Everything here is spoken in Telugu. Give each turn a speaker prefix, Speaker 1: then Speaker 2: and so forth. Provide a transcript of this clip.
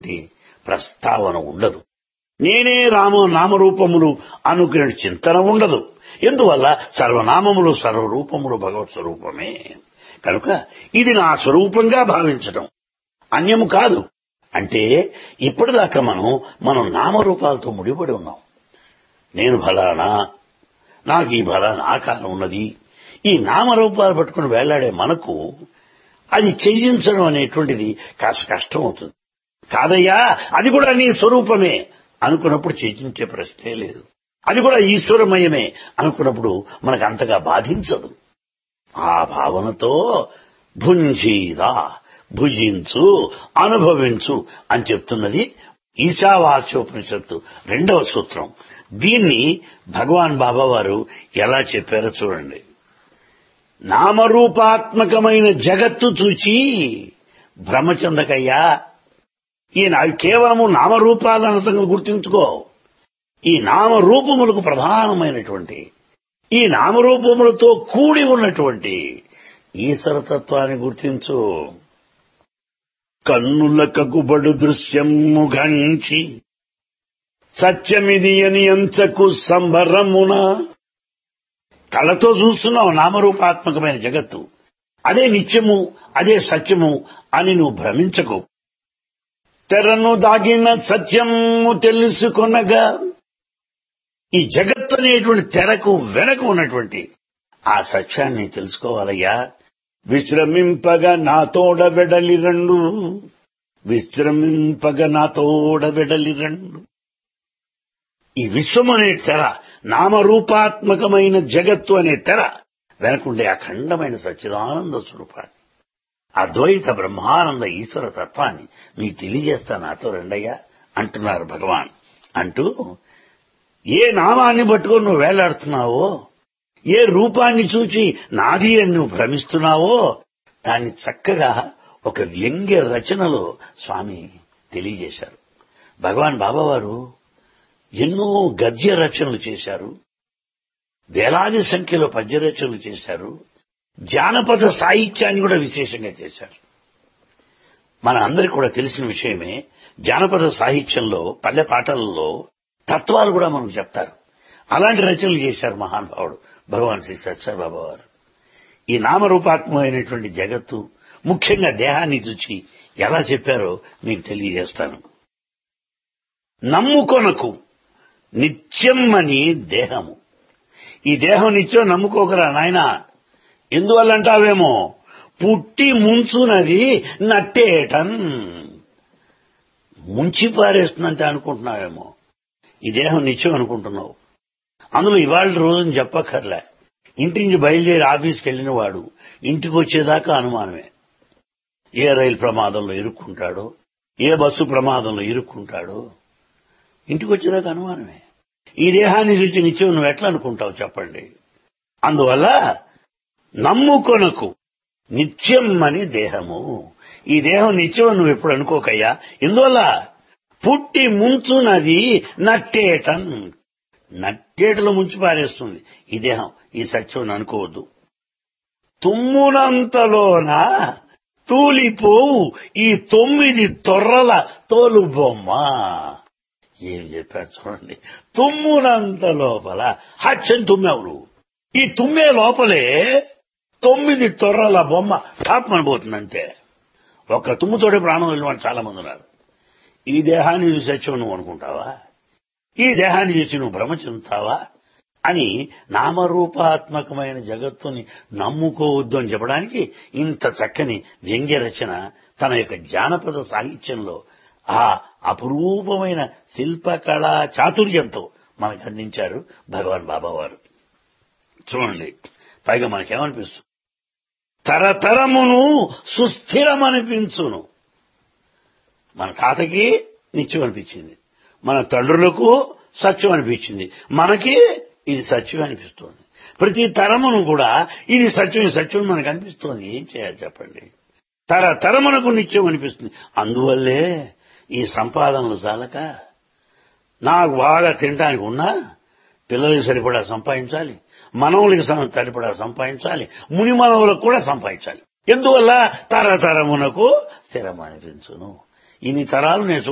Speaker 1: ప్రస్తావన ఉండదు నేనే రామ నామరూపములు అనుకునే చింతన ఉండదు ఎందువల్ల సర్వనామములు సర్వరూపములు భగవత్ స్వరూపమే కనుక ఇది నా స్వరూపంగా భావించడం అన్యము కాదు అంటే ఇప్పటిదాకా మనం మనం నామరూపాలతో ముడిపడి ఉన్నాం నేను ఫలానా నాకు ఈ ఫలానా ఆకారం ఉన్నది ఈ నామరూపాలు పట్టుకుని వేలాడే మనకు అది త్యజించడం అనేటువంటిది కాస్త కష్టం అవుతుంది కాదయ్యా అది కూడా నీ స్వరూపమే అనుకున్నప్పుడు త్యజించే ప్రశ్నే లేదు అది కూడా ఈశ్వరమయమే అనుకున్నప్పుడు మనకు అంతగా బాధించదు ఆ భావనతో భుంజీదా భుజించు అనుభవించు అని చెప్తున్నది ఈశావాస్యోపనిషత్తు రెండవ సూత్రం దీన్ని భగవాన్ బాబా వారు ఎలా చెప్పారో చూడండి నామరూపాత్మకమైన జగత్తు చూచి భ్రమ చెందకయ్యా ఈ నా- కేవలము నామరూపాలన్న సంగతి గుర్తుంచుకో ఈ నామరూపములకు ప్రధానమైనటువంటి ఈ నామరూపములతో కూడి ఉన్నటువంటి ఈశ్వరతత్వాన్ని గుర్తించు కన్నుల కగుబడు దృశ్యము గంచి సత్యమిది అని ఎంచకు సంబరమున కళతో చూస్తున్నావు నామరూపాత్మకమైన జగత్తు అదే నిత్యము అదే సత్యము అని నువ్వు భ్రమించకు తెరను దాగిన సత్యము తెలుసుకొనగా ఈ జగత్తు అనేటువంటి తెరకు వెనక ఉన్నటువంటి ఆ సత్యాన్ని తెలుసుకోవాలయ్యా విశ్రమింపగా నా తోడ వెడలి రెండు విశ్రమింపగా నా తోడ వెడలి రెండు ఈ విశ్వం అనే తెర నామరూపాత్మకమైన జగత్తు అనే తెర వెనకుండే అఖండమైన సచ్చిదానంద స్వరూపాన్ని అద్వైత బ్రహ్మానంద ఈశ్వర తత్వాన్ని మీకు తెలియజేస్తా నాతో రెండయ్యా అంటున్నారు భగవాన్ అంటూ ఏ నామాన్ని పట్టుకొని నువ్వు వేలాడుతున్నావో ఏ రూపాన్ని చూచి నాది అని నువ్వు భ్రమిస్తున్నావో దాన్ని చక్కగా ఒక వ్యంగ్య రచనలో స్వామి తెలియజేశారు భగవాన్ బాబావారు ఎన్నో గద్య రచనలు చేశారు వేలాది సంఖ్యలో పద్య రచనలు చేశారు జానపద సాహిత్యాన్ని కూడా విశేషంగా చేశారు మన అందరికి కూడా తెలిసిన విషయమే జానపద సాహిత్యంలో పల్లె పాటలలో తత్వాలు కూడా మనకు చెప్తారు అలాంటి రచనలు చేశారు మహానుభావుడు భగవాన్ శ్రీ సత్యబాబా వారు ఈ నామరూపాత్మకమైనటువంటి జగత్తు ముఖ్యంగా దేహాన్ని చూచి ఎలా చెప్పారో మీకు తెలియజేస్తాను నమ్ముకొనకు నిత్యం అని దేహము ఈ దేహం నిత్యం నమ్ముకోకరా నాయన ఎందువల్లంటావేమో పుట్టి ముంచునది నట్టేటన్ ముంచి పారేస్తుందంటే అనుకుంటున్నావేమో ఈ దేహం నిత్యం అనుకుంటున్నావు అందులో ఇవాళ రోజుని చెప్పక్కర్లే ఇంటి నుంచి బయలుదేరి ఆఫీస్కి వెళ్ళిన వాడు ఇంటికి వచ్చేదాకా అనుమానమే ఏ రైలు ప్రమాదంలో ఇరుక్కుంటాడో ఏ బస్సు ప్రమాదంలో ఇరుక్కుంటాడో ఇంటికి వచ్చేదాకా అనుమానమే ఈ దేహాన్ని చూసి నిత్యం నువ్వు ఎట్లా అనుకుంటావు చెప్పండి అందువల్ల నమ్ముకొనకు నిత్యం అని దేహము ఈ దేహం నిత్యం అని నువ్వు ఎప్పుడు అనుకోకయ్యా ఎందువల్ల పుట్టి ముంచునది నట్టేటన్ నట్టేటలో ముంచి పారేస్తుంది ఈ దేహం ఈ సత్యం అని అనుకోవద్దు తుమ్మునంతలోన తూలిపోవు ఈ తొమ్మిది తొర్రల తోలు బొమ్మ ఏం చెప్పాడు చూడండి తుమ్మునంత లోపల హచ్చని తుమ్మావు నువ్వు ఈ తుమ్మే లోపలే తొమ్మిది తొర్రల బొమ్మ టాప్ పోతుంది అంతే ఒక్క తుమ్ముతోడే ప్రాణం వెళ్ళిన వాళ్ళు చాలా మంది ఉన్నారు ఈ దేహాన్ని చూసి సత్యం నువ్వు అనుకుంటావా ఈ దేహాన్ని చూసి నువ్వు భ్రమ చెందుతావా అని నామరూపాత్మకమైన జగత్తుని నమ్ముకోవద్దు అని చెప్పడానికి ఇంత చక్కని వ్యంగ్య రచన తన యొక్క జానపద సాహిత్యంలో ఆ అపురూపమైన శిల్పకళా చాతుర్యంతో మనకు అందించారు భగవాన్ బాబా వారు చూడండి పైగా మనకేమనిపిస్తుంది తరతరమును సుస్థిరమనిపించును మన తాతకి నిత్యం అనిపించింది మన తండ్రులకు సత్యం అనిపించింది మనకి ఇది సత్యం అనిపిస్తోంది ప్రతి తరమును కూడా ఇది సత్యం ఇది సత్యం మనకు అనిపిస్తోంది ఏం చేయాలి చెప్పండి తరతరమునకు నిత్యం అనిపిస్తుంది అందువల్లే ఈ సంపాదనలు చాలక నాకు బాగా తినడానికి ఉన్నా పిల్లలకి సరిపడా సంపాదించాలి మనవులకి సరిపడా సంపాదించాలి ముని మనవులకు కూడా సంపాదించాలి ఎందువల్ల తరతరమునకు స్థిరమనిపించును ఇన్ని తరాలు నేను